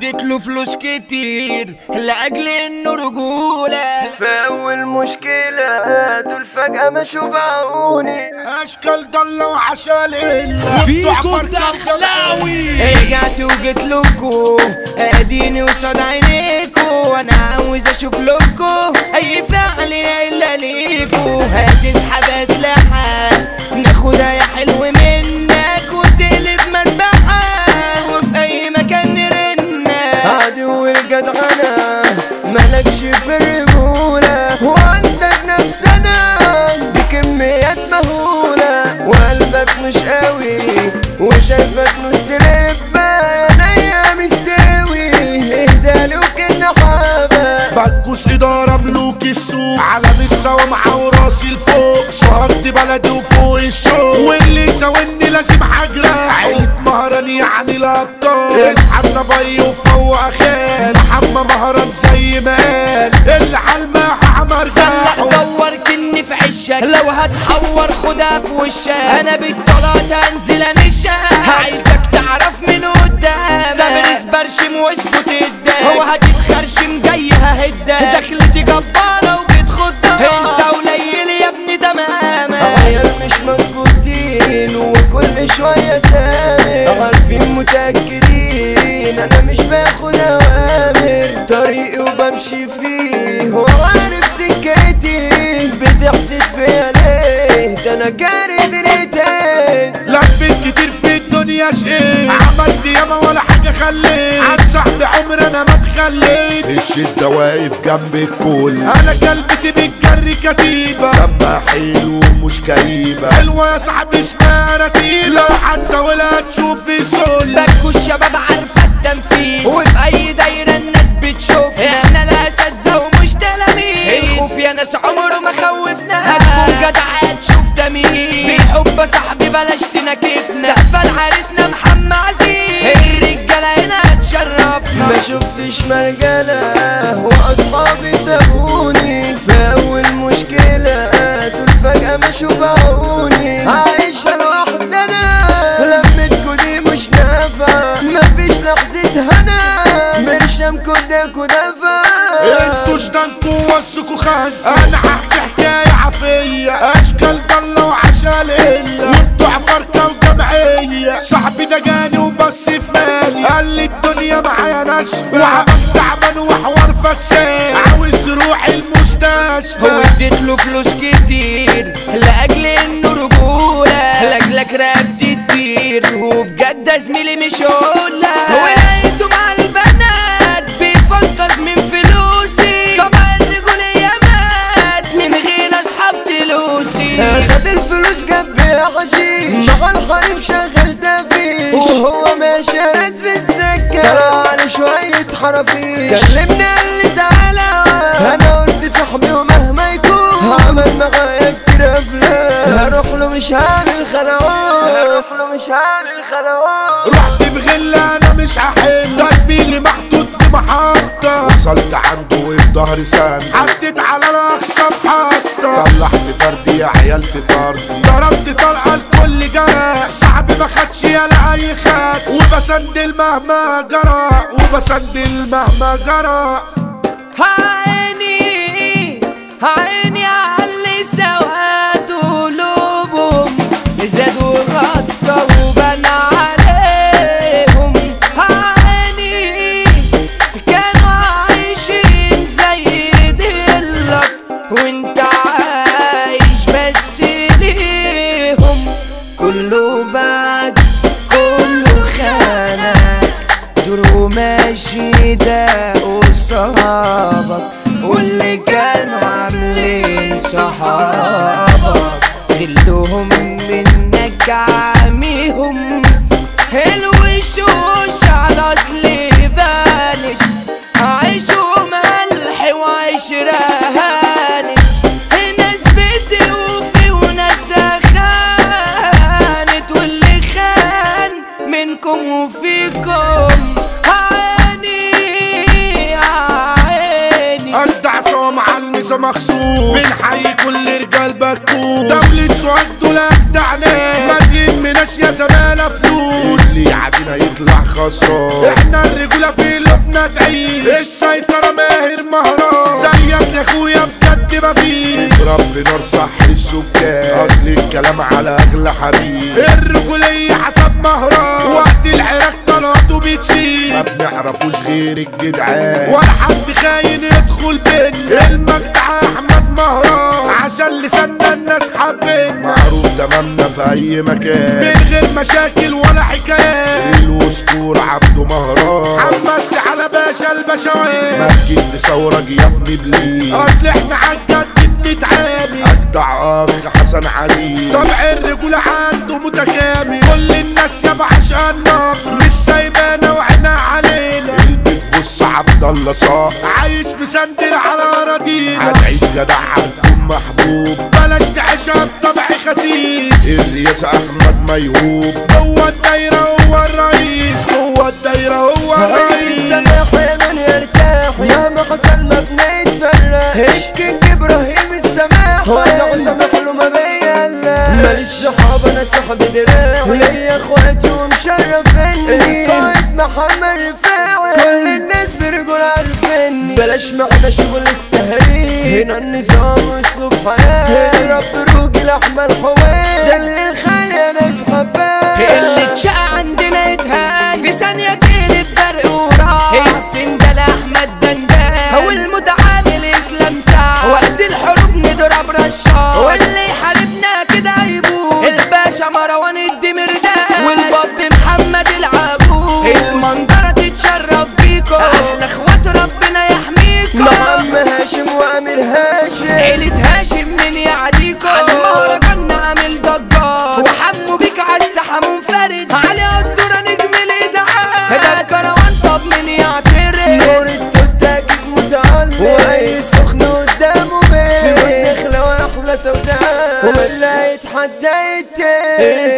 اديت له فلوس كتير لاجل انه رجوله في اول مشكلة دول فجأة مشوا باعوني اشكال ضلة وعشان فيكو الدخلاوي رجعت وجيت لكم اديني قصاد عينيكوا وانا عاوز اشوف لكم اي فعل الا ليكوا هتسحب اسلحه ناخدها يا حلو منك وتقلب مذبحه وفي اي مكان نرنك عدو الجدعنة مالكش في الرجولة وعندك نفسنا بكميات مهولة وقلبك مش قوي وشايفك نص لبة عينيا مستوي اهدى لك النحابة بتكوس إدارة ملوك السوق علم السوامعة وراسي لفوق سهرت بلدي وفوق الشوق واللي يساويني لازم حجرة عيلة مهران يعني الأبطال اصحابنا بي وفوق خال محمد مهران زي ما قال اللي حلمها حمر طلع دور كني في عشك لو هتحور خدها في وشك انا بالطلعت هنزل انشك عايزك تعرف من قدام سابرس برشم واسكت قدام هو هتتخرشم جاي ههدك دخلتي جبارة وجيت خدام انت قليل يا ابني تماما عيال مش مظبوطين وكل شوية سامر عارفين متأكدين أنا مش باخد أوامر طريقي وبمشي فيه وعارف سكتي بتحسد فيا ليه ده أنا جاري دنيتك لفيت كتير في الدنيا شقيت عملت ياما ولا حاجة خليت عن صاحبي عمري انا ما اتخليت الشدة واقف جنب الكل انا كلبتي بالجري كتيبة دمها حلو ومش كئيبة حلوة يا صاحبي اسمها رتيبة لو هتزاولها تشوف في سل بكوا الشباب عارفة التنفيذ وفي أي دايرة الناس بتشوف احنا الأساتذة ومش تلاميذ الخوف يا ناس عمره ما خوفنا هتكون جدع هتشوف تمييز بالحب صاحبي بلاش تناكفنا سقفة لعريسنا محمد عزيز الرجالة هنا هتشرفنا ما شفتش مرجلة وأصحابي سابوني في أول مشكلة دول فجأة مشوا باعوني عايشة لوحدنا لمتكوا دي مش نافعة مفيش لحظة هنا مرشم كده كدافة انتوا اشتنكوا وسكوا خان انا هحكي حكاية عافية اشكال ضلة وعشان الا وانتوا عفركة وجمعية صاحبي ده جاني وبص في مالي قال لي الدنيا معايا ناشفة وعمل تعبان وحوار فكسان عاوز روح المستشفى هو اديت له فلوس كتير لاجل انه رجوله لاجلك رقبتي تطير وبجد يا زميلي مش هقولها ولقيته مع البنات بيفلتز من فلوسي طبعا الرجولية مات من غير اصحاب تلوسي خد الفلوس جنب يا حشيش مع الحريم شغل دافيش وهو ماشي رد في السكة طلع على شوية حرافيش كلمني قال لي تعالى انا قلت صاحبي ومهما يكون عمل معايا كتير افلام هروح له مش هعمل خلعون هروح له مش هعمل خلعون رحت بغلة انا مش هحل ده زميلي محطوط في محطة وصلت عنده وفي ظهري سند عديت على الاقصى محطة طلعت فردي يا عيال تطردي ضربت طلقة الكل جرى صاحبي ما خدش يلا اي خد وبسندل مهما جرى وبسندل مهما جرى عيني عيني علي سواد قلوبهم زادوا غطى وبنى عليهم عيني كانوا عايشين زي دلك وانت عايش بس ليهم كله بعد كله خانك دور ماشي ده قصابك واللي كانوا عاملين صحابك كلهم منك عاميهم الوشوش على اصل بانت عيشوا ملح وعشرة هانت ناس بتوفي وناس خانت واللي خان منكم وفيكم عيني عيني اجدع صوم على الميزة مخصوص بنحيي كل رجال بكوس دولة سواد دول اجدع ناس مازين من الناس يا زمالة فلوس اللي يعدينا يطلع خسران احنا الرجولة في لبنى تعيش السيطرة ماهر مهران زيك يا اخويا بجد مفيش رب نار صح السكان اصل الكلام على اغلى حبيب الرجولية حسب مهران وقت العراق طلعته بتسيب ما بنعرفوش غير الجدعان ولا حد خاين يدخل بينا المجدع احمد مهران عشان لساننا الناس حابين معروف تمامنا في اي مكان من غير مشاكل ولا حكايات الاسطورة عبده مهران عمس على باشا البشوات ما تجيش تصورك يا ابني بليز اصل احنا عالجد بنتعامل اجدع اخ حسن علي طبع الرجولة عنده متكامل كل الناس يا بعشق النار مش سايبانا وعينا علينا البيت بص عبد الله صاح عايش مسندل على اراضينا هتعيش جدع هتكون محبوب بلد تعيشها بطبع خسيس الرياس احمد ميهوب جوه الدايره هو الرئيس جوه الدايره هو هاي الرئيس السماح يا من يرتاح مهما حصل ما بنتفرق الكينج ابراهيم السماح وانا سامح له ما بيلا ماليش صحاب انا صاحبي دراعي وليا اخواتي ومشرفني القائد محمد رفاعي كل الناس برجول عارفيني بلاش معنا شغل التهريج هنا النظام واسلوب حياة رب روجي احمد حوالي ده اللي الخالي انا حباه اللي اتشقى عندنا يتهان في ثانية تقلب برق وراح السندال احمد دندان هو المتعامل اسلام سعد وقت الحروب نضرب رشاش واللي يحاربنا كده هيبوظ الباشا مروان الدمردان والباب محمد العبود المنظرة تتشرف بيكو احلى اخوات ربنا يحميكو محمد هاشم وامير هاشم عيلة هاشم من يعديكو على المهرجان عامل ضجار وحمو بيك عالساحة منفرد علي قدورة نجم الإذاعات ده الكروان طب من يعترف نور التوت اكيد متعلق واي سخن قدامه بيه في نخلة واحلى توزيع واللي يتحدى يتيه